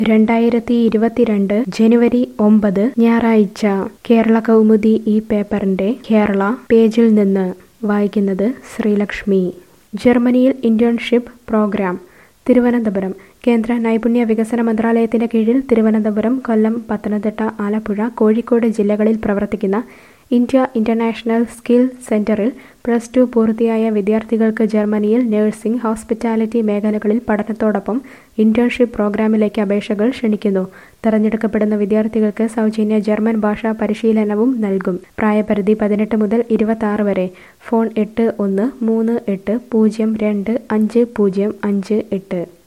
രണ്ടായിരത്തി ഇരുപത്തിരണ്ട് ജനുവരി ഒമ്പത് ഞായറാഴ്ച കേരള കൗമുദി ഈ പേപ്പറിന്റെ കേരള പേജിൽ നിന്ന് വായിക്കുന്നത് ശ്രീലക്ഷ്മി ജർമ്മനിയിൽ ഇന്റേൺഷിപ്പ് പ്രോഗ്രാം തിരുവനന്തപുരം കേന്ദ്ര നൈപുണ്യ വികസന മന്ത്രാലയത്തിന്റെ കീഴിൽ തിരുവനന്തപുരം കൊല്ലം പത്തനംതിട്ട ആലപ്പുഴ കോഴിക്കോട് ജില്ലകളിൽ പ്രവർത്തിക്കുന്ന ഇന്ത്യ ഇന്റർനാഷണൽ സ്കിൽ സെന്ററിൽ പ്ലസ് ടു പൂർത്തിയായ വിദ്യാർത്ഥികൾക്ക് ജർമ്മനിയിൽ നഴ്സിംഗ് ഹോസ്പിറ്റാലിറ്റി മേഖലകളിൽ പഠനത്തോടൊപ്പം ഇന്റേൺഷിപ്പ് പ്രോഗ്രാമിലേക്ക് അപേക്ഷകൾ ക്ഷണിക്കുന്നു തെരഞ്ഞെടുക്കപ്പെടുന്ന വിദ്യാർത്ഥികൾക്ക് സൗജന്യ ജർമ്മൻ ഭാഷാ പരിശീലനവും നൽകും പ്രായപരിധി പതിനെട്ട് മുതൽ ഇരുപത്തി ആറ് വരെ ഫോൺ എട്ട് ഒന്ന് മൂന്ന് എട്ട് പൂജ്യം രണ്ട് അഞ്ച് പൂജ്യം അഞ്ച് എട്ട്